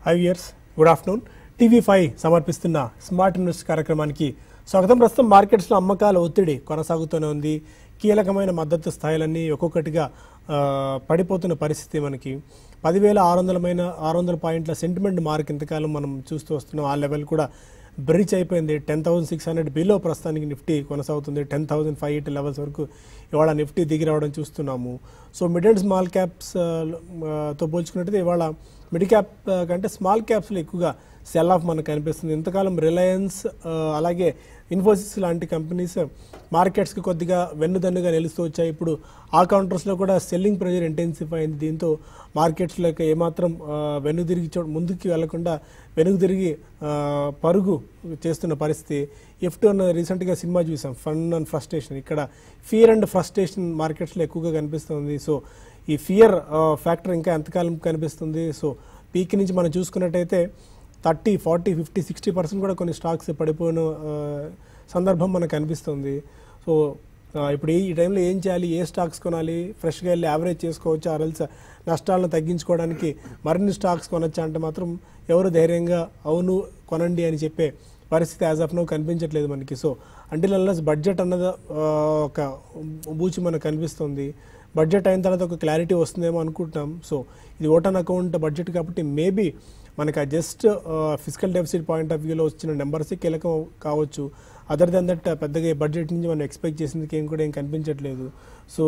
High viewers good afternoon TV five సమర్పిస్తున్న smart invest కార్యక్రమానికి స్వాగతం ప్రస్తుతం మార్కెట్స్లో అమ్మకాల ఒత్తిడి కొనసాగుతూనే ఉంది కీలకమైన మద్దతు స్థాయిలన్నీ ఒక్కొక్కటిగా ఆ, పడిపోతున్న పరిస్థితి మనకి పదివేల ఆరు వందలమైన ఆరు వందల పాయింట్ల సెంటిమెంట్ మార్క్ ఇంతకాలం మనం చూస్తూ వస్తున్నాం ఆ లెవెల్ కూడా బ్రీచ్ అయిపోయింది ten thousand six hundred below ప్రస్తుతానికి నిఫ్టీ కొనసాగుతుంది ten thousand five eighty levels వరకు ఇవాళ నిఫ్టీ దిగి రావడం చూస్తున్నాము so mid and small caps తో పోల్చుకున్నట్టయితే ఇవాళ మిడ్ క్యాప్ ఆ, కంటే స్మాల్ క్యాప్స్లో ఎక్కువగా సెల్ ఆఫ్ మనకు కనిపిస్తుంది ఇంతకాలం రిలయన్స్ ఆ, అలాగే ఇన్ఫోసిస్ లాంటి కంపెనీస్ మార్కెట్స్కి కొద్దిగా వెన్నుదన్నుగా నిలుస్తూ వచ్చాయి ఇప్పుడు ఆ కౌంటర్స్లో కూడా సెల్లింగ్ ప్రెజర్ ఇంటెన్సిఫై అయింది దీంతో మార్కెట్స్లో ఏమాత్రం ఆ, వెన్ను తిరిగి చూ ముందుకు వెళ్లకుండా వెనుక తిరిగి ఆ, పరుగు చేస్తున్న పరిస్థితి ఎఫ్ట్ అన్న రీసెంట్గా సినిమా చూసాం ఫన్ అండ్ ఫ్రస్ట్రేషన్ ఇక్కడ ఫియర్ అండ్ ఫ్రస్ట్రేషన్ మార్కెట్స్లో ఎక్కువగా కనిపిస్తుంది సో ఈ ఫియర్ ఫ్యాక్టర్ ఇంకా ఎంతకాలం కనిపిస్తుంది సో పీక్ నుంచి మనం చూసుకున్నట్టయితే thirty forty fifty sixty percent కూడా కొన్ని స్టాక్స్ పడిపోయిన ఆ, సందర్భం మనకు కనిపిస్తుంది సో ఆ, ఇప్పుడు ఈ ఈ టైంలో ఏం చేయాలి ఏ స్టాక్స్ కొనాలి ఫ్రెష్గా వెళ్ళి యావరేజ్ చేసుకోవచ్చు ఆర్ఎల్స్ నష్టాలను తగ్గించుకోవడానికి మరిన్ని స్టాక్స్ కొనొచ్చా అంటే మాత్రం ఎవరు ధైర్యంగా అవును కొనండి అని చెప్పే పరిస్థితి యాజ్ ఆఫ్ నో కనిపించట్లేదు మనకి సో అంటిల్ అన్లెస్ బడ్జెట్ అన్నది ఆ, ఒక బూచి మనకు కనిపిస్తుంది బడ్జెట్ అయిన తర్వాత ఒక క్లారిటీ వస్తుందేమో అనుకుంటున్నాం సో ఇది ఓటన్ అకౌంట్ బడ్జెట్ కాబట్టి మేబీ మనకి ఆ just physical deficit point of వ్యూలో వచ్చిన నెంబర్స్ కీలకం కావచ్చు అదర్ దెన్ దట్ పెద్దగా ఈ బడ్జెట్ నుంచి మనం ఎక్స్పెక్ట్ చేసింది ఏం కూడా ఏం కనిపించట్లేదు సో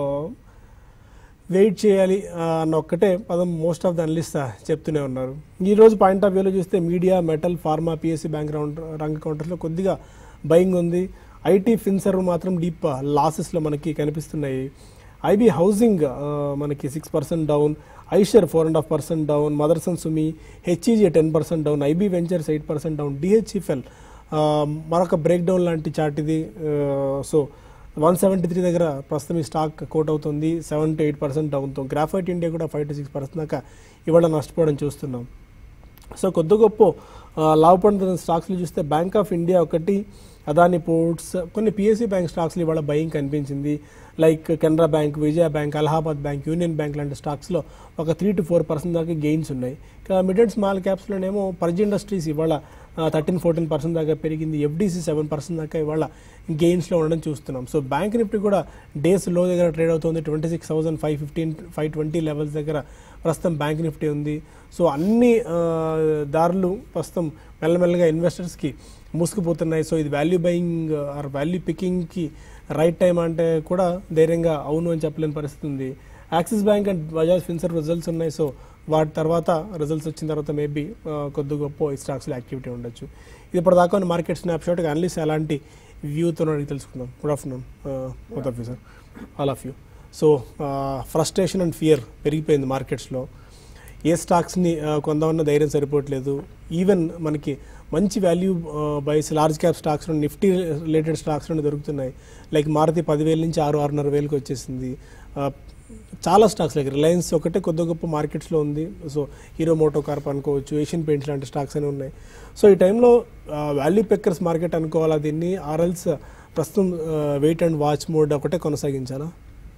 వెయిట్ చేయాలి ఆ, అన్న ఒక్కటే పదం మోస్ట్ ఆఫ్ ద అనలిస్ట్ చెప్తూనే ఉన్నారు ఈ రోజు పాయింట్ ఆఫ్ వ్యూలో చూస్తే media metal pharma PSC bank రౌండ్ రంగ కౌంటర్స్లో కొద్దిగా బయింగ్ ఉంది ఐటీ ఫిన్సర్ మాత్రం డీప్ లాసెస్లో మనకి కనిపిస్తున్నాయి ఐబీ హౌసింగ్ ఆ, మనకి six percent down Eicher four and half percent down Motherson Sumi HEG ten percent down IB ventures eight percent down DHFL మరొక బ్రేక్ డౌన్ లాంటి చార్ట్ ఇది సో వన్ సెవెంటీ త్రీ దగ్గర ప్రస్తుతం ఈ స్టాక్ కోట్ అవుతుంది సెవెన్ టు ఎయిట్ పర్సెంట్ డౌన్తో graphite India కూడా five to six percent దాకా ఇవాళ నష్టపోవడం చూస్తున్నాం సో కొద్ది గొప్ప ఆ, లాభపడుతున్న స్టాక్స్లు చూస్తే బ్యాంక్ ఆఫ్ ఇండియా ఒకటి అదాని పోర్ట్స్ కొన్ని పిఎస్సి బ్యాంక్ స్టాక్స్లు ఇవాళ బయింగ్ కనిపించింది like Canara bank Vijaya bank Allahabad bank union bank లాంటి స్టాక్స్లో ఒక త్రీ టు ఫోర్ పర్సెంట్ దాకా గెయిన్స్ ఉన్నాయి ఇక మిడ్ అండ్ స్మాల్ క్యాప్స్లోనేమో పర్జ్ ఇండస్ట్రీస్ ఇవాళ థర్టీన్ ఫోర్టీన్ పర్సెంట్ దాకా పెరిగింది ఎఫ్డీసీ సెవెన్ పర్సెంట్ దాకా ఇవాళ గెయిన్స్లో ఉండడం చూస్తున్నాం సో బ్యాంక్ నిఫ్టీ కూడా డేస్ లో దగ్గర ట్రేడ్ అవుతుంది twenty six thousand five fifteen five twenty levels దగ్గర ప్రస్తుతం బ్యాంక్ నిఫ్టీ ఉంది సో అన్ని ఆ, దారులు ప్రస్తుతం మెల్లమెల్లగా ఇన్వెస్టర్స్కి మూసుకుపోతున్నాయి సో ఇది వాల్యూ బయింగ్ ఆర్ వాల్యూ పికింగ్కి రైట్ టైం అంటే కూడా ధైర్యంగా అవును అని చెప్పలేని పరిస్థితి ఉంది axis bank and Bajaj Finserv results ఉన్నాయి సో వాటి తర్వాత రిజల్ట్స్ వచ్చిన తర్వాత మేబీ కొద్ది గొప్ప ఈ స్టాక్స్లో యాక్టివిటీ ఉండొచ్చు ఇది ఇప్పటిదాకా ఉన్న మార్కెట్ స్నాప్షాట్ అనలిస్ట్ ఎలాంటి వ్యూతో అడిగి తెలుసుకుందాం good afternoon both of you sir all of you so frustration and fear పెరిగిపోయింది మార్కెట్స్లో ఏ స్టాక్స్ని ఆ, కొందామన్న ధైర్యం సరిపోవట్లేదు ఈవెన్ మనకి మంచి value buys large cap stocks Nifty related stocks నుండి దొరుకుతున్నాయి లైక్ మారుతి పదివేల నుంచి ఆరు ఆరున్నర వేలకు వచ్చేసింది ఆ, చాలా స్టాక్స్ లైక్ రిలయన్స్ ఒకటే కొద్ది గొప్ప మార్కెట్స్లో ఉంది సో హీరో మోటో కార్ప్ అనుకోవచ్చు ఏషియన్ పెయింట్స్ లాంటి స్టాక్స్ అని ఉన్నాయి సో ఈ టైంలో వాల్యూ పెక్కర్స్ మార్కెట్ అనుకోవాలా దీన్ని ఆర్ఎల్స్ ప్రస్తుతం వెయిట్ అండ్ వాచ్ మోడ్ ఒకటే కొనసాగించాలా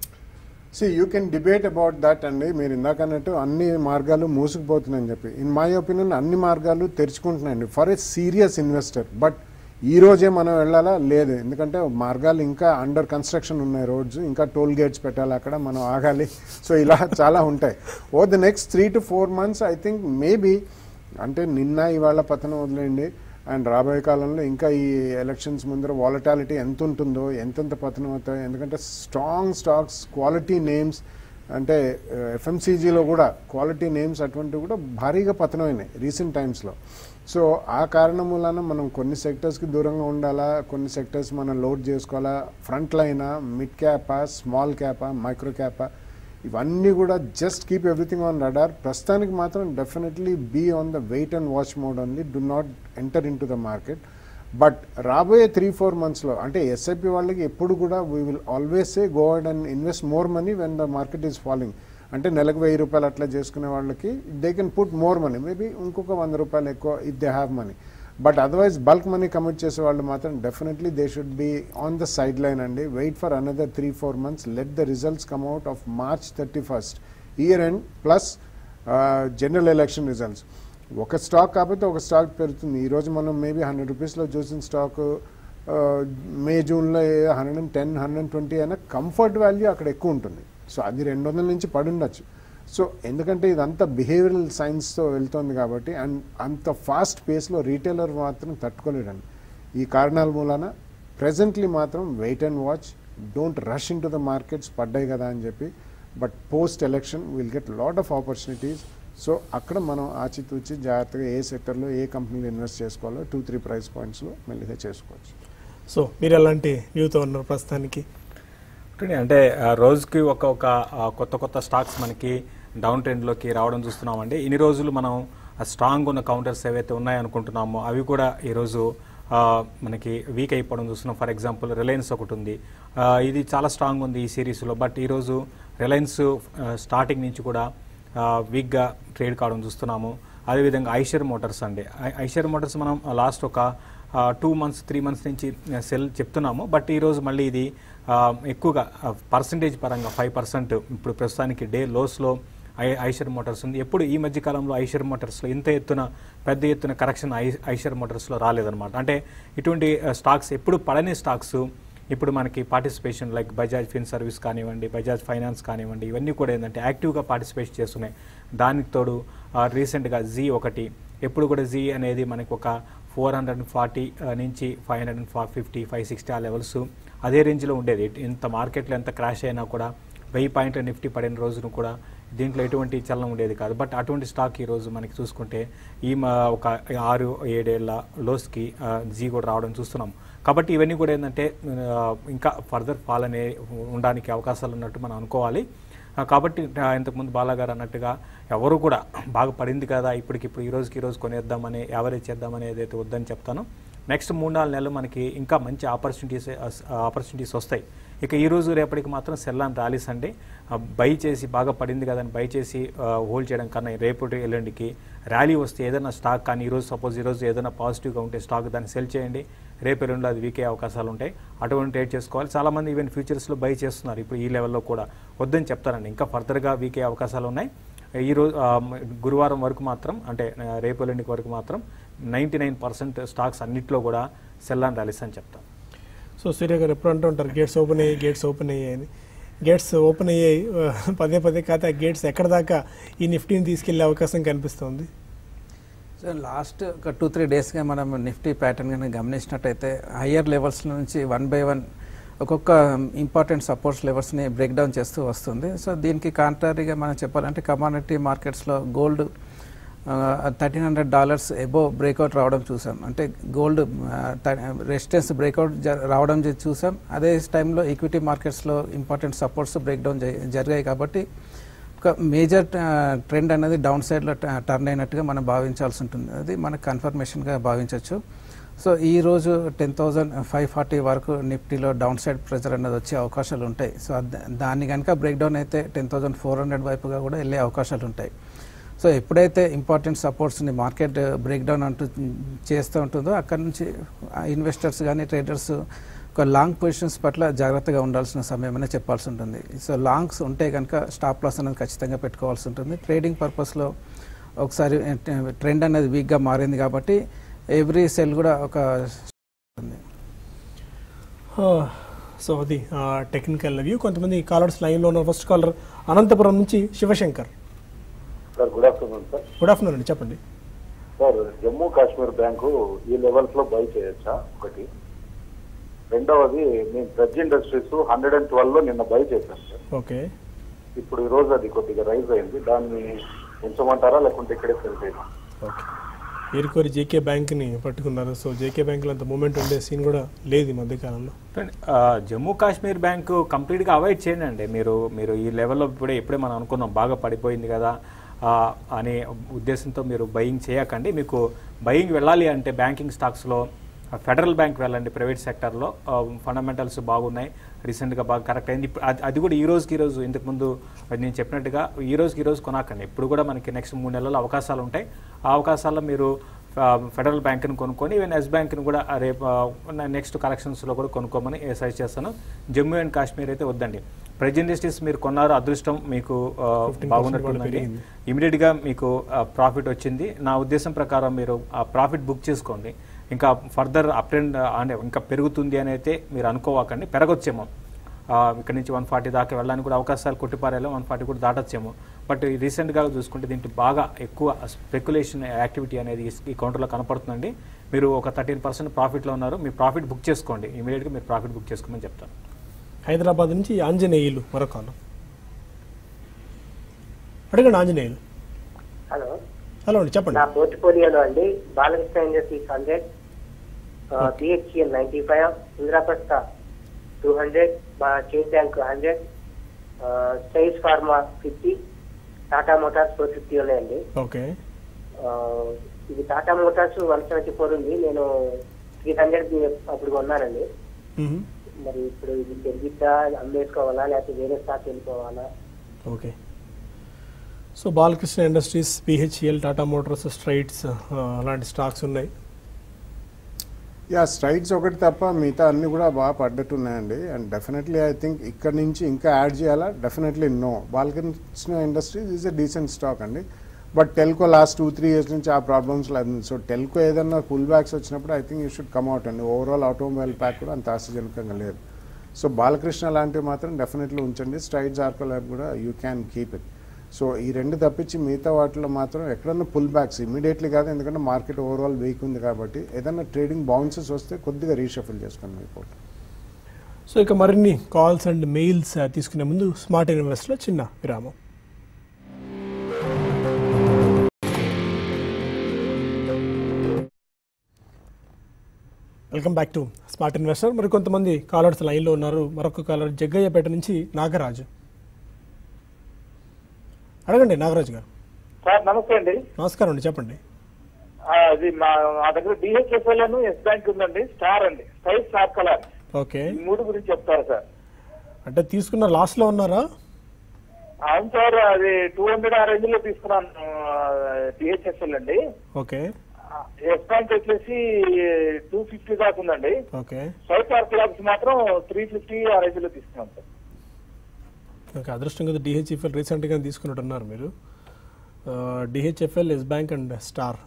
see you can debate about that అండి మీరు ఇందాక అన్నట్టు అన్ని మార్గాలు మూసుకుపోతున్నాయని చెప్పి ఇన్ మై ఒపీనియన్ అన్ని మార్గాలు తెరుచుకుంటున్నాయండి for a serious investor but ఈ రోజే మనం వెళ్ళాలా లేదు ఎందుకంటే మార్గాలు ఇంకా అండర్ కన్స్ట్రక్షన్ ఉన్నాయి రోడ్స్ ఇంకా టోల్ గేట్స్ పెట్టాలి అక్కడ మనం ఆగాలి సో ఇలా చాలా ఉంటాయి ఓ the next three to four months I think maybe అంటే నిన్న ఇవాళ పతనం వదిలేయండి అండ్ రాబోయే కాలంలో ఇంకా ఈ ఎలక్షన్స్ ముందర వాలటాలిటీ ఎంత ఉంటుందో ఎంతెంత పతనం అవుతాయో ఎందుకంటే స్ట్రాంగ్ స్టాక్స్ క్వాలిటీ నేమ్స్ అంటే ఎఫ్ఎంసీజీలో కూడా క్వాలిటీ నేమ్స్ అటువంటివి కూడా భారీగా పతనమైనాయి రీసెంట్ టైమ్స్లో సో ఆ కారణం వలన మనం కొన్ని సెక్టర్స్కి దూరంగా ఉండాలా కొన్ని సెక్టర్స్ మనం లోడ్ చేసుకోవాలా ఫ్రంట్ లైనా మిడ్ క్యాపా స్మాల్ క్యాపా మైక్రో క్యాపా ఇవన్నీ కూడా just keep everything on radar ప్రస్తుతానికి మాత్రం definitely be on the wait and watch mode only do not enter in to the market but రాబోయే త్రీ ఫోర్ మంత్స్లో అంటే ఎస్ఐపి వాళ్ళకి ఎప్పుడు కూడా we will always say go add and invest more money when the market is following అంటే నెలకు వెయ్యి రూపాయలు అట్లా చేసుకునే వాళ్ళకి they can put more money maybe ఇంకొక వంద రూపాయలు ఎక్కువ if they have money but otherwise bulk money commit చేసే వాళ్ళు మాత్రం definitely they should be on the side line అండి wait for another three four months let the results come out of March thirty first year end plus general election results ఒక stock కాకపోతే ఒక stock పెరుగుతుంది ఈరోజు మనం maybe hundred రూపీస్లో చూసిన stock May జూన్లో hundred and ten hundred and twenty అయినా కంఫర్ట్ వాల్యూ అక్కడ ఎక్కువ ఉంటుంది సో అది రెండు వందల నుంచి పడి ఉండొచ్చు సో ఎందుకంటే ఇదంతా బిహేవియరల్ సైన్స్తో వెళ్తోంది కాబట్టి అండ్ అంత ఫాస్ట్ పేస్లో రీటైలర్ మాత్రం తట్టుకోలేడండి ఈ కారణాల మూలాన ప్రెజెంట్లీ మాత్రం wait and watch don't rush in to the markets పడ్డాయి కదా అని చెప్పి but post election will get lot of opportunities so అక్కడ మనం ఆచితూచి జాగ్రత్తగా ఏ సెక్టర్లో ఏ కంపెనీలో ఇన్వెస్ట్ చేసుకోవాలో టూ త్రీ ప్రైస్ పాయింట్స్లో మెల్లిగా చేసుకోవచ్చు సో మీరు ఎలాంటి వ్యూతో ఉన్నారు ప్రస్తుతానికి ఉంటుంది. అంటే ఆ, రోజుకి ఒక ఒక ఆ, కొత్త కొత్త స్టాక్స్ మనకి డౌన్ ట్రెండ్లోకి రావడం చూస్తున్నామండి ఇన్ని రోజులు మనం స్ట్రాంగ్ ఉన్న కౌంటర్స్ ఏవైతే ఉన్నాయనుకుంటున్నామో అవి కూడా ఈరోజు ఆ, మనకి వీక్ అయిపోవడం చూస్తున్నాం ఫర్ ఎగ్జాంపుల్ రిలయన్స్ ఒకటి ఉంది ఆ, ఇది చాలా స్ట్రాంగ్ ఉంది ఈ సిరీస్లో బట్ ఈరోజు రిలయన్స్ స్టార్టింగ్ నుంచి కూడా ఆ, వీక్గా ట్రేడ్ కావడం చూస్తున్నాము అదేవిధంగా ఐషర్ మోటార్స్ అండి ఐ- ఐషర్ మోటార్స్ మనం లాస్ట్ ఒక టూ మంత్స్ త్రీ మంత్స్ నుంచి సెల్ చెప్తున్నాము బట్ ఈరోజు మళ్ళీ ఇది ఆ, ఎక్కువగా పర్సంటేజ్ పరంగా ఫైవ్ పర్సెంట్ ఇప్పుడు ప్రస్తుతానికి డే లోస్లో ఐ ఐషర్ మోటార్స్ ఉంది ఎప్పుడు ఈ మధ్య కాలంలో ఐషర్ మోటార్స్లో ఇంత ఎత్తున పెద్ద ఎత్తున కరెక్షన్ ఐ ఐషర్ మోటార్స్లో రాలేదన్నమాట అంటే ఇటువంటి స్టాక్స్ ఎప్పుడు పడని స్టాక్స్ ఇప్పుడు మనకి participation like Bajaj fin service కానివ్వండి బజాజ్ ఫైనాన్స్ కానివ్వండి ఇవన్నీ కూడా ఏంటంటే యాక్టివ్గా పార్టిసిపేట్ చేస్తున్నాయి దానికి తోడు రీసెంట్గా జీ ఒకటి ఎప్పుడు కూడా జీ అనేది మనకి ఒక ఫోర్ హండ్రెడ్ అండ్ ఫార్టీ నుంచి five hundred and fifty five sixty ఆ లెవెల్స్ అదే రేంజ్లో ఉండేది ఇంత మార్కెట్లో ఎంత క్రాష్ అయినా కూడా వెయ్యి పాయింట్ల నిఫ్టీ పడిన రోజును కూడా దీంట్లో ఎటువంటి చలనం ఉండేది కాదు బట్ అటువంటి స్టాక్ ఈరోజు మనకి చూసుకుంటే ఈ మా ఒక ఆరు ఏడేళ్ల లోస్కి ఆ, జీ కూడా రావడం చూస్తున్నాం కాబట్టి ఇవన్నీ కూడా ఏంటంటే ఆ, ఇంకా ఫర్దర్ ఫాల్ అనే ఉండడానికి అవకాశాలు ఉన్నట్టు మనం అనుకోవాలి ఆ, కాబట్టి ఆ, ఇంతకుముందు బాలాగారు అన్నట్టుగా ఎవరు కూడా బాగా పడింది కదా ఇప్పటికిప్పుడు ఈ రోజుకి ఈ రోజు కొనేద్దామని యావరేజ్ చేద్దామని ఏదైతే వద్దని చెప్తానో నెక్స్ట్ మూడు నాలుగు నెలలు మనకి ఇంకా మంచి ఆపర్చునిటీస్ ఆపర్చునిటీస్ వస్తాయి ఇక ఈ రోజు రేపటికి మాత్రం సెల్ అండ్ ర్యాలీస్ అండి బై చేసి బాగా పడింది కదా అని బై చేసి హోల్డ్ చేయడం కన్నా రేపటి ఎల్లుండికి ర్యాలీ వస్తే ఏదైనా స్టాక్ కానీ ఈరోజు సపోజ్ ఈరోజు ఏదైనా పాజిటివ్గా ఉంటే స్టాక్ దాన్ని సెల్ చేయండి రేపు ఎల్లుండి అది వీకే అవకాశాలు ఉంటాయి అటువంటి ట్రేడ్ చేసుకోవాలి చాలామంది ఈవెన్ ఫ్యూచర్స్లో బై చేస్తున్నారు ఇప్పుడు ఈ లెవెల్లో కూడా వద్దని చెప్తారండి ఇంకా ఫర్దర్గా వీకే అవకాశాలు ఉన్నాయి ఈ రోజు ఆ, మ- గురువారం వరకు మాత్రం అంటే ఆ, రేపు ఎల్లుండికి వరకు మాత్రం నైంటీ నైన్ పర్సెంట్ స్టాక్స్ అన్నిట్లో కూడా సెల్ అండ్ ర్యాలీస్ అని చెప్తాం సో సూర్య గారు ఎప్పుడు అంటూ ఉంటారు గేట్స్ ఓపెన్ అయ్యాయి గేట్స్ ఓపెన్ అయ్యాయి అని గేట్స్ ఓపెన్ అయ్యాయి ఆ, పదే పదే కాతే ఆ గేట్స్ ఎక్కడ దాకా ఈ నిఫ్టీని తీసుకెళ్లే అవకాశం కనిపిస్తుంది సో లాస్ట్ ఒక టూ త్రీ డేస్గా మనం నిఫ్టీ ప్యాటర్న్ కనుక గమనించినట్టయితే హయ్యర్ లెవెల్స్ నుంచి వన్ బై వన్ ఒక్కొక్క ఇంపార్టెంట్ సపోర్ట్స్ లెవెల్స్ని బ్రేక్ డౌన్ చేస్తూ వస్తుంది సో దీనికి కాంట్రారీగా మనం చెప్పాలంటే కమాడిటీ మార్కెట్స్లో gold thirteen hundred dollars above breakout రావడం చూసాం అంటే గోల్డ్ రెసిస్టెన్స్ బ్రేక్అవుట్ రావడం చూ- చూసాం అదే టైంలో ఈక్విటీ మార్కెట్స్లో ఇంపార్టెంట్ సపోర్ట్స్ బ్రేక్ డౌన్ జరిగాయి కాబట్టి ఒక మేజర్ ట్రెండ్ అనేది డౌన్ సైడ్లో టర్న్ అయినట్టుగా మనం భావించాల్సి ఉంటుంది అది మనకు కన్ఫర్మేషన్గా భావించవచ్చు సో ఈ రోజు టెన్ థౌజండ్ ఫైవ్ ఫార్టీ వరకు నిఫ్టీలో డౌన్ సైడ్ ప్రెజర్ అనేది వచ్చే అవకాశాలు ఉంటాయి సో అద్- దాన్ని కనుక బ్రేక్ డౌన్ అయితే టెన్ థౌజండ్ ఫోర్ హండ్రెడ్ వైపుగా కూడా వెళ్ళే అవకాశాలు ఉంటాయి సో ఎప్పుడైతే ఇంపార్టెంట్ సపోర్ట్స్ని మార్కెట్ బ్రేక్ డౌన్ అంటూ చేస్తూ ఉంటుందో అక్కడ నుంచి ఇన్వెస్టర్స్ కానీ ట్రేడర్స్ ఒక లాంగ్ పొజిషన్స్ పట్ల జాగ్రత్తగా ఉండాల్సిన సమయం అనే చెప్పాల్సి ఉంటుంది సో లాంగ్స్ ఉంటే కనుక స్టాప్ లాస్ అనేది ఖచ్చితంగా పెట్టుకోవాల్సి ఉంటుంది ట్రేడింగ్ పర్పస్లో ఒకసారి ట్రెండ్ అనేది వీక్గా మారింది కాబట్టి ఎవ్రీ సెల్ కూడా ఒక ఉంది. సో అది టెక్నికల్ వ్యూ కొంతమంది కాలర్స్ లైన్లో ఉన్న ఫస్ట్ కాలర్ అనంతపురం నుంచి Shivashankar sir good afternoon sir good afternoon అండి చెప్పండి సార్ జమ్మూ కాశ్మీర్ బ్యాంకు ఈ లెవెల్స్ లో బై చేయొచ్చా ఒకటి రెండవది మేము Praj industries hundred and twelve లో నిన్న బై చేశాం సార్ ఓకే ఇప్పుడు ఈ రోజు అది కొద్దిగా రైజ్ అయింది దాన్ని ఉంచమంటారా లేకుంటే ఇక్కడే సెల్ చేయమా ఓకే ఏరుకోరి జేకే బ్యాంక్ని పట్టుకున్నారు సో జేకే బ్యాంక్లో అంత మూమెంట్ ఉండే సీన్ కూడా లేదు ఈ మధ్యకాలంలో చూడండి, ఆ, జమ్మూ కాశ్మీర్ బ్యాంకు కంప్లీట్గా అవాయిడ్ చేయండి అండి మీరు మీరు ఈ లెవెల్లో ఇప్పుడే ఇప్పుడే మనం అనుకున్నాం బాగా పడిపోయింది కదా ఆ, అనే ఉద్దేశంతో మీరు బయింగ్ చేయకండి మీకు బయింగ్ వెళ్ళాలి అంటే బ్యాంకింగ్ స్టాక్స్లో ఫెడరల్ బ్యాంక్ వెళ్ళండి ప్రైవేట్ సెక్టర్లో ఫండమెంటల్స్ బాగున్నాయి రీసెంట్గా బాగా కరెక్ట్ అయింది ఇప్పుడు అది అది కూడా ఈ రోజుకి ఈ రోజు ఇంతకుముందు అది నేను చెప్పినట్టుగా ఈ రోజుకి ఈ రోజు కొనాకండి ఇప్పుడు కూడా మనకి నెక్స్ట్ మూడు నెలల్లో అవకాశాలు ఉంటాయి ఆ అవకాశాల్లో మీరు ఆ, ఫెడరల్ బ్యాంక్ని కొనుక్కొని ఈవెన్ ఎస్ బ్యాంక్ని కూడా ఆ రేపు ఆ, ఉన్న నెక్స్ట్ కలెక్షన్స్లో కూడా కొనుక్కోమని సజెస్ట్ చేస్తాను జమ్మూ అండ్ కాశ్మీర్ అయితే వద్దండి ప్రజ్ ఇండస్ట్రీస్ మీరు కొన్నారు అదృష్టం మీకు ఆ, 15% బాగున్నట్టుందండి పెరిగింది. ఇమీడియట్గా మీకు ప్రాఫిట్ వచ్చింది నా ఉద్దేశం ప్రకారం మీరు ఆ ప్రాఫిట్ బుక్ చేసుకోండి ఇంకా ఫర్దర్ అప్ అండ్ అంటే ఇంకా పెరుగుతుంది అని అయితే మీరు అనుకోవాకండి పెరగొచ్చేమో ఆ, ఇక్కడ నుంచి వన్ ఫార్టీ దాకా వెళ్ళడానికి కూడా అవకాశాలు కొట్టిపారేలో వన్ ఫార్టీ కూడా దాటొచ్చేమో బట్ రీసెంట్గా చూసుకుంటే దీంట్లో బాగా ఎక్కువ స్పెక్యులేషన్ యాక్టివిటీ అనేది ఈ- ఈ కౌంటర్లో కనపడుతుందండి మీరు ఒక థర్టీన్ పర్సెంట్ ప్రాఫిట్లో ఉన్నారు మీ ప్రాఫిట్ బుక్ చేసుకోండి ఇమీడియట్గా మీరు ప్రాఫిట్ బుక్ చేసుకోమని చెప్తాను హైదరాబాద్ నుంచి ఆంజనేయులు మరొక కాలం అడగండి ఆంజనేయులు హలో హలో అండి చెప్పండి నా పోర్ట్ఫోలియోలో అండి Balakrishna industries hundred BHL ninety five Indraprastha two hundred మా స్టేట్ బ్యాంక్ హండ్రెడ్ సైజ్ pharma fifty Tata motors four fifty ఉన్నాయండి ఓకే ఆ, ఇది Tata motors one seventy four ఉంది నేను త్రీ హండ్రెడ్ అప్పుడు కొన్నానండి మ్మ్. మరి ఇప్పుడు ఇది పెరిగిద్దా అమ్మేసుకోవాలా లేకపోతే వేరే స్టాక్ వెళ్ళిపోవాలా okay so Balakrishna industries PHL Tata motors Strides అలాంటి స్టాక్స్ ఉన్నాయి యా స్ట్రైట్స్ ఒకటి తప్ప మిగతా అన్ని కూడా బాగా పడ్డట్టు ఉన్నాయండి అండ్ డెఫినెట్లీ ఐ థింక్ ఇక్కడ నుంచి ఇంకా యాడ్ చేయాలా definitely no Balkrishna industries is a decent stock అండి but Telco last two three years నుంచి ఆ ప్రాబ్లమ్స్ లేదు సో టెల్కో ఏదన్నా పుల్ బ్యాక్స్ వచ్చినప్పుడు I think you should come out అండి ఓవరాల్ ఆటోమొబైల్ ప్యాక్ కూడా అంత ఆశాజనకంగా లేదు సో బాలకృష్ణ లాంటివి మాత్రం డెఫినెట్లీ ఉంచండి స్ట్రైట్స్ ఆర్కో ల్యాబ్ కూడా you can keep it so ఈ రెండు తప్పించి మిగతా వాటిలో మాత్రం ఎక్కడన్నా పుల్ బ్యాక్స్ ఇమీడియట్లీ కాదు ఎందుకంటే మార్కెట్ ఓవరాల్ వీక్ ఉంది కాబట్టి ఏదైనా ట్రేడింగ్ బౌన్సెస్ వస్తే కొద్దిగా రీషఫుల్ చేసుకోండి మీ పోర్ట్ సో ఇక మరిన్ని కాల్స్ అండ్ మెయిల్స్ తీసుకునే ముందు స్మార్ట్ ఇన్వెస్ట్లో చిన్న విరామం welcome back to smart investor మరి కొంతమంది కాలర్స్ లైన్లో ఉన్నారు మరొక కాలర్ జగ్గయ్యపేట నుంచి నాగరాజు అడగండి నాగరాజు గారు సార్ నమస్తే అండి నమస్కారం అండి చెప్పండి ఆ, అది మా మా దగ్గర డిహెచ్ఎఫ్ఎల్ అని ఎస్ బ్యాంక్ ఉందండి స్టార్ అండి స్టైల్ స్టార్ కలర్ ఓకే ఈ మూడు గురించి చెప్తారా సార్ అంటే తీసుకున్న లాస్ట్లో ఉన్నారా అవును సార్ అది టూ హండ్రెడ్ ఆ రేంజ్ లో తీసుకున్నాను డిహెచ్ఎఫ్ఎల్ అండి ఓకే ఎస్ బ్యాంక్ వచ్చేసి టూ ఫిఫ్టీ దాకా ఉందండి ఓకే స్టైల్ స్టార్ క్లాబ్స్ మాత్రం త్రీ ఫిఫ్టీ ఆ రేంజ్ లో తీసుకున్నాను సార్ ఓకే అదృష్టం కదా డిహెచ్ఎఫ్ఎల్ రీసెంట్గా తీసుకున్నట్టున్నారు మీరు DHFL yes bank and star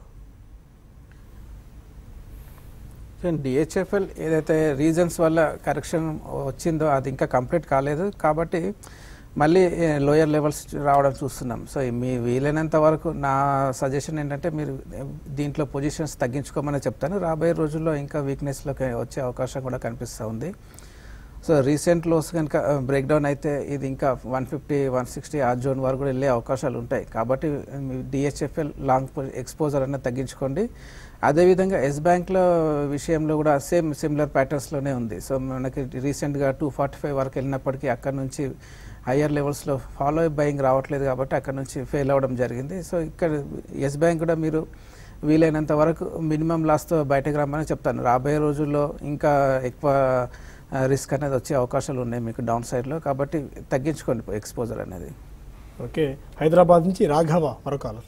DHFL ఏదైతే రీజన్స్ వల్ల కరెక్షన్ వచ్చిందో అది ఇంకా కంప్లీట్ కాలేదు కాబట్టి మళ్ళీ లోయర్ లెవెల్స్ రావడం చూస్తున్నాం సో మీ వీలైనంత వరకు నా సజెషన్ ఏంటంటే మీరు దీంట్లో పొజిషన్స్ తగ్గించుకోమని చెప్తాను రాబోయే రోజుల్లో ఇంకా వీక్నెస్లోకి వచ్చే అవకాశం కూడా కనిపిస్తూ ఉంది సో రీసెంట్ లోస్ కనుక బ్రేక్ డౌన్ అయితే ఇది ఇంకా వన్ ఫిఫ్టీ వన్ సిక్స్టీ ఆ జోన్ వరకు కూడా వెళ్ళే అవకాశాలు ఉంటాయి కాబట్టి డిహెచ్ఎఫ్ఎల్ లాంగ్ ఎక్స్పోజర్ అనేది తగ్గించుకోండి అదేవిధంగా ఎస్ బ్యాంక్లో విషయంలో కూడా సేమ్ సిమిలర్ ప్యాటర్న్స్లోనే ఉంది సో మనకి రీసెంట్గా టూ ఫార్టీ ఫైవ్ వరకు వెళ్ళినప్పటికీ అక్కడ నుంచి హయ్యర్ లెవెల్స్లో ఫాలో బయింగ్ రావట్లేదు కాబట్టి అక్కడ నుంచి ఫెయిల్ అవ్వడం జరిగింది సో ఇక్కడ ఎస్ బ్యాంక్ కూడా మీరు వీలైనంత వరకు మినిమం లాస్తో బయటకు రమ్మని చెప్తాను రాబోయే రోజుల్లో ఇంకా ఎక్కువ రిస్క్ అనేది వచ్చే అవకాశాలు ఉన్నాయి మీకు డౌన్ సైడ్లో కాబట్టి తగ్గించుకోండి ఎక్స్పోజర్ అనేది ఓకే హైదరాబాద్ నుంచి రాఘవ మరొక కాలర్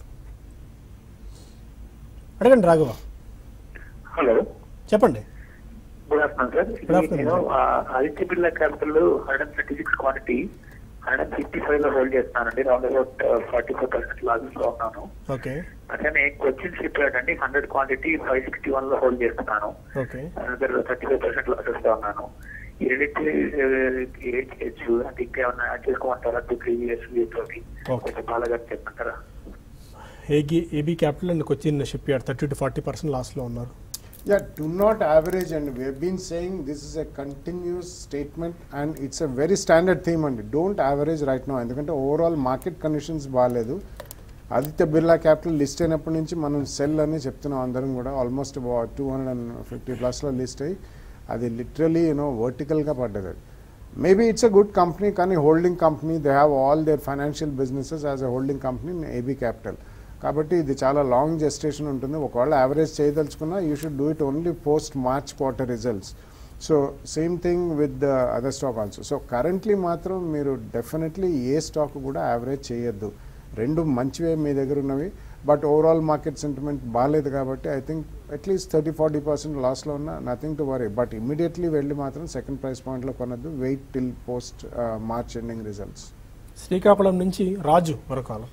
అడగండి రాఘవ హలో చెప్పండి good afternoon sir Good afternoon, నేను sir. Aditya Birla capital hundred thirty six quantity hundred fifty five లో హోల్డ్ చేస్తున్నానండి round about forty four percent losses లో ఉన్నాను ఓకే అట్లనే కొచ్చిన్ షిప్ యార్డ్ అండి hundred quantity five sixty one లో హోల్డ్ చేస్తున్నాను okay another thirty five percent losses లో ఉన్నాను ఈ రెండింటి ఏం చేయొచ్చు అంటే ఇంకా ఏమన్నా యాడ్ చేసుకోమంటారా టూ త్రీ ఇయర్స్ తోటి Okay. కొంచెం బాగా చెప్పమంటారా ఏగి AB capital and Cochin ship yard thirty two forty percent లాస్ట్లో ఉన్నారు Yeah, do not average, and we have been saying this is a continuous statement, and it's a very standard theme. And don't average right now, ఎందుకంటే overall market conditions బాగాలేదు Aditya Birla capital list అయినప్పటి నుంచి మనం cell అని చెప్తున్నాం అందరం కూడా almost two hundred and fifty ప్లస్లో లిస్ట్ అయ్యి అది లిటరలీ యూనో వర్టికల్గా పడ్డది అది maybe it's a good company కానీ holding company they have all their financial businesses as a holding company in AB capital కాబట్టి ఇది చాలా లాంగ్ జెస్టేషన్ ఉంటుంది ఒకవేళ యావరేజ్ చేయదలుచుకున్నా you should do it only post March quarter results so same thing with the other stock also so currently మాత్రం మీరు definitely ఏ stock కూడా average చేయొద్దు రెండు మంచివే మీ దగ్గర ఉన్నవి బట్ ఓవరాల్ మార్కెట్ సెంటిమెంట్ బాగాలేదు కాబట్టి I think at least thirty forty percent లాస్లో ఉన్న nothing to worry but immediately వెళ్ళి మాత్రం సెకండ్ ప్రైస్ పాయింట్లో కొనద్దు wait till post March ending results Srikakulam నుంచి రాజు మరో కాలం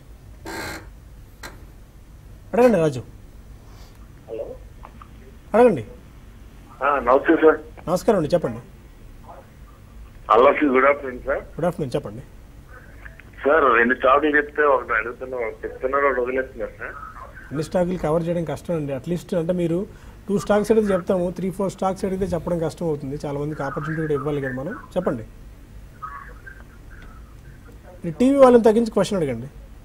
అడగండి రాజు హలో అడగండి నమస్తే సార్ నమస్కారం అండి చెప్పండి అల్లకి good afternoon sir good afternoon చెప్పండి సార్ రెండు స్టాకులు చెప్తే ఒకటి అడుగుతున్నా ఒకటి చెప్తున్నారు ఒకటి వదిలేస్తున్నారు సార్ అన్ని స్టాకులు కవర్ చేయడం కష్టం అండి అట్లీస్ట్ అంటే మీరు టూ స్టాక్స్ అడిగితే చెప్తాము త్రీ ఫోర్ స్టాక్స్ అడిగితే చెప్పడం కష్టం అవుతుంది చాలా మందికి ఆపర్చునిటీ కూడా ఇవ్వాలి కదా మనం చెప్పండి ఈ టీవీ వాళ్ళని తగ్గించి క్వశ్చన్ అడగండి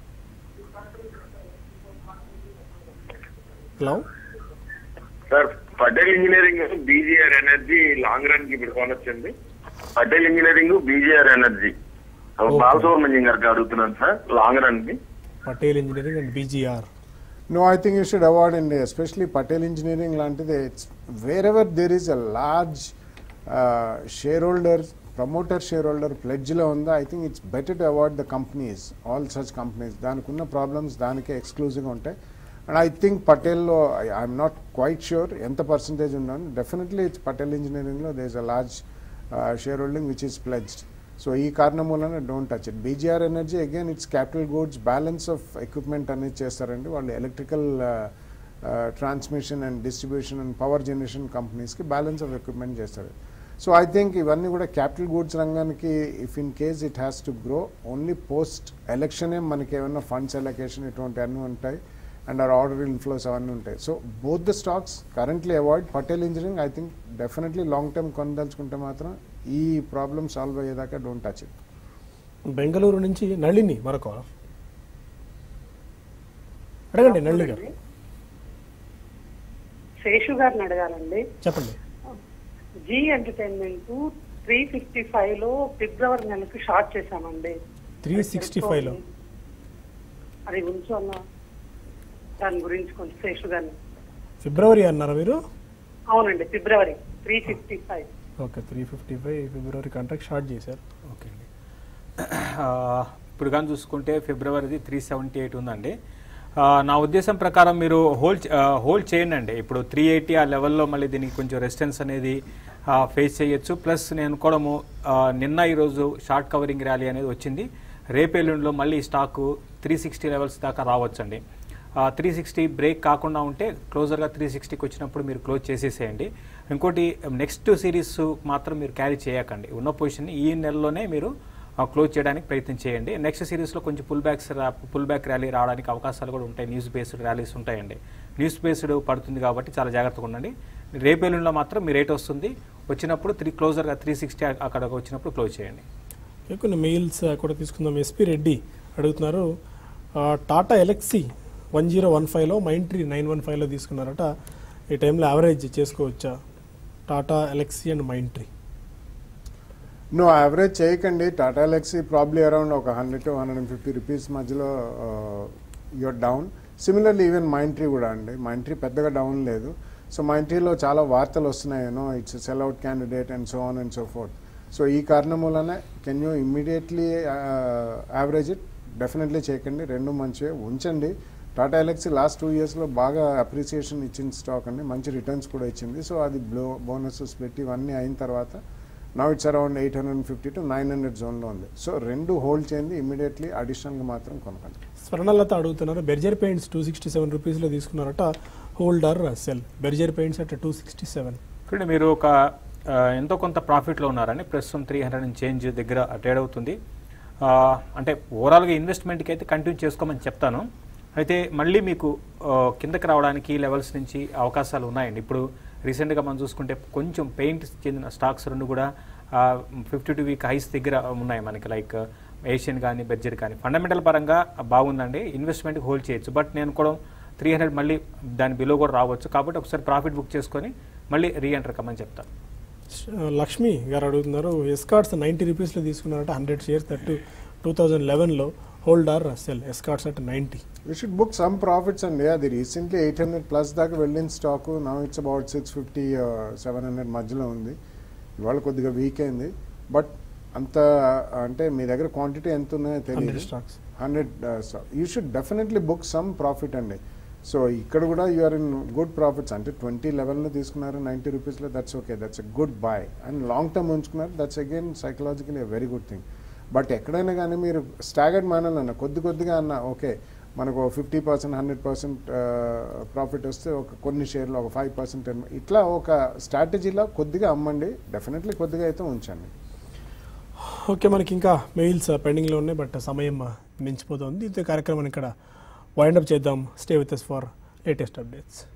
hello sir Patel engineering BGR energy long run కి ఇప్పుడు కొనొచ్చింది Patel engineering BGR energy Balasubrahmanyam గారికి అడుగుతున్నాను సార్ లాంగ్ రన్ కి Patel engineering and BGR No, I think you should avoid India, especially Patel Engineering లాంటిది it's wherever there is a large uh, shareholder, promoter shareholder pledge లో ఉందో I think it's better to avoid the companies all such companies దానికి ఉన్న problems దానికే ఎక్స్క్లూజివ్గా ఉంటాయి and I think పటేల్లో I'm not quite sure ఎంత పర్సంటేజ్ ఉన్నాను డెఫినెట్లీ ఇట్స్ పటేల్ ఇంజనీరింగ్లో there is a large share holding which is pledged so ఈ కారణం వలన don't touch it BGR energy again it's capital goods balance of equipment అనేది చేస్తారండి వాళ్ళు electrical transmission and distribution and power generation కంపెనీస్కి balance of equipment చేస్తారు so I think ఇవన్నీ కూడా క్యాపిటల్ గూడ్స్ రంగానికి if in case it has to grow only post ఎలక్షనే మనకి ఏమైనా ఫండ్స్ ఎలకేషన్ ఇటువంటి అన్నీ ఉంటాయి అండ్ ఆర్ ఆర్డర్ ఇన్ఫ్లోస్ అవన్నీ ఉంటాయి so both the stocks currently avoid Patel engineering I think definitely long term కొనదలుచుకుంటే మాత్రం ఈ ప్రాబ్లమ్ సాల్వ్ అయ్యేదాకా డోంట్ టచ్ ఇట్ బెంగళూరు నుంచి నళిని మరొక అడగండి నళిని గారు శేషు గారిని అడగాలండి చెప్పండి Zee entertainment three fifty five లో ఫిబ్రవరి నెలకి షార్ట్ చేశామండి త్రీ సిక్స్టీ ఫైవ్లో అది ఉంచాలా దాని గురించి కొంచెం శేషు గారిని ఫిబ్రవరి అన్నారా మీరు అవునండి February three fifty five okay three fifty five February contract start చేశారు ఓకే అండి ఆ, ఇప్పుడు కానీ చూసుకుంటే ఫిబ్రవరిది త్రీ సెవెంటీ ఎయిట్ ఉందండి ఆ, నా ఉద్దేశం ప్రకారం మీరు హోల్డ్ హోల్డ్ చేయండి అండి ఇప్పుడు త్రీ ఎయిటీ ఆ లెవెల్లో మళ్ళీ దీనికి కొంచెం రెసిస్టెన్స్ అనేది ఫేస్ చేయొచ్చు ప్లస్ నేను అనుకోవడము ఆ, నిన్న ఈరోజు షార్ట్ కవరింగ్ ర్యాలీ అనేది వచ్చింది రేపెల్లుండిలో మళ్ళీ ఈ స్టాకు త్రీ సిక్స్టీ లెవెల్స్ దాకా రావచ్చండి త్రీ సిక్స్టీ బ్రేక్ కాకుండా ఉంటే క్లోజర్గా త్రీ సిక్స్టీకి వచ్చినప్పుడు మీరు క్లోజ్ చేసేసేయండి ఇంకోటి నెక్స్ట్ సిరీస్ మాత్రం మీరు క్యారీ చేయకండి ఉన్న పొజిషన్ ఈ నెలలోనే మీరు క్లోజ్ చేయడానికి ప్రయత్నం చేయండి నెక్స్ట్ సిరీస్లో కొంచెం pull backs pull back rally రావడానికి అవకాశాలు కూడా ఉంటాయి న్యూస్ బేస్డ్ ర్యాలీస్ ఉంటాయండి న్యూస్ బేస్డ్ పడుతుంది కాబట్టి చాలా జాగ్రత్తగా ఉండండి రేపేలులో మాత్రం మీ రేట్ వస్తుంది వచ్చినప్పుడు త్రీ క్లోజర్గా త్రీ సిక్స్టీ అక్కడ వచ్చినప్పుడు క్లోజ్ చేయండి ఓకే, కొన్ని మెయిల్స్ కూడా తీసుకుందాం ఎస్పీ రెడ్డి అడుగుతున్నారు ఆ, Tata Elxsi one zero one ఫైవ్లో మైంట్రీ నైన్ వన్ ఫైవ్లో తీసుకున్నారట ఈ టైంలో యావరేజ్ చేసుకోవచ్చా Tata Elxsi and Mindtree no average చేయకండి టాటా ఎలక్సీ ప్రాబ్లీ అరౌండ్ ఒక hundred two hundred and fifty rupees మధ్యలో you're down similarly even Mindtree కూడా అండి మైంట్రీ పెద్దగా డౌన్ లేదు సో మైంట్రీలో చాలా వార్తలు వస్తున్నాయి you know it's sell out candidate and so on and so forth so ఈ కారణం వల్లనే can you immediately average it definitely చేయకండి రెండు మంచివే ఉంచండి టాటా ఎలక్సీ లాస్ట్ టూ ఇయర్స్లో బాగా అప్రిసియేషన్ ఇచ్చిన స్టాక్ అండి మంచి రిటర్న్స్ కూడా ఇచ్చింది సో అది బ్లో బోనస్ స్ప్లిట్ ఇవన్నీ అయిన తర్వాత now it's around eight hundred fifty to nine hundred జోన్లో ఉంది సో రెండు హోల్డ్ చేయండి ఇమీడియట్లీ అడిషనల్గా మాత్రం కొనకండి స్వర్ణలత అడుగుతున్నారు Berger paints two sixty seven రూపీస్లో తీసుకున్నారట holder sell Berger paints at two sixty seven చూడండి మీరు ఒక ఆ, ఎంతో కొంత ప్రాఫిట్లో ఉన్నారని ప్రస్తుతం త్రీ హండ్రెడ్ అండ్ చేంజ్ దగ్గర ట్రేడ్ అవుతుంది ఆ, అంటే ఓవరాల్గా ఇన్వెస్ట్మెంట్కి అయితే కంటిన్యూ చేసుకోమని చెప్తాను అయితే మళ్ళీ మీకు ఆ, కిందకి రావడానికి ఈ లెవెల్స్ నుంచి అవకాశాలు ఉన్నాయండి ఇప్పుడు రీసెంట్గా మనం చూసుకుంటే కొంచెం పెయింట్ చెందిన స్టాక్స్ రెండు కూడా ఫిఫ్టీ టూ వీక్ హైస్ దగ్గర ఉన్నాయి మనకి లైక్ ఏషియన్ కానీ బెర్జర్ కానీ ఫండమెంటల్ పరంగా బాగుందండి ఇన్వెస్ట్మెంట్కి హోల్డ్ చేయొచ్చు బట్ నేను కూడా త్రీ హండ్రెడ్ మళ్ళీ దాని బిలో కూడా రావచ్చు కాబట్టి ఒకసారి ప్రాఫిట్ బుక్ చేసుకొని మళ్ళీ రీ ఎంటర్ కమ్మని చెప్తాను లక్ష్మి గారు అడుగుతున్నారు ఎస్కార్ట్స్ నైంటీ రూపీస్లో తీసుకున్నారట hundred shares that two thousand లెవెన్లో holder sell Escorts at ninety you should book some profits అండి అది రీసెంట్లీ ఎయిట్ హండ్రెడ్ ప్లస్ దాకా వెళ్ళిన stock now it's about six fifty seven hundred మధ్యలో ఉంది ఇవాళ కొద్దిగా వీక్ అయింది బట్ అంత అంటే మీ దగ్గర క్వాంటిటీ ఎంత ఉన్నాయో హండ్రెడ్ తెలియదు stocks hundred you should definitely book some profit అండి సో ఇక్కడ కూడా యూఆర్ ఇన్ గుడ్ ప్రాఫిట్స్ అంటే ట్వంటీ లెవెల్లో తీసుకున్నారు నైంటీ రూపీస్లో that's okay that's a good buy and long term ఉంచుకున్నారు that's again psychologically a very good thing but ఎక్కడైనా కానీ మీరు స్టాగర్డ్ మేనల్ అన్న కొద్ది కొద్దిగా అన్న ఓకే మనకు fifty percent hundred percent profit వస్తే ఒక కొన్ని షేర్లు ఒక ఫైవ్ పర్సెంట్ ఇట్లా ఒక స్ట్రాటజీలో కొద్దిగా అమ్మండి డెఫినెట్లీ కొద్దిగా అయితే ఉంచండి ఓకే మనకి ఇంకా మెయిల్స్ పెండింగ్లో ఉన్నాయి బట్ సమయం మించిపోతుంది ఇది కార్యక్రమాన్ని ఇక్కడ వైండప్ చేద్దాం stay with us for latest updates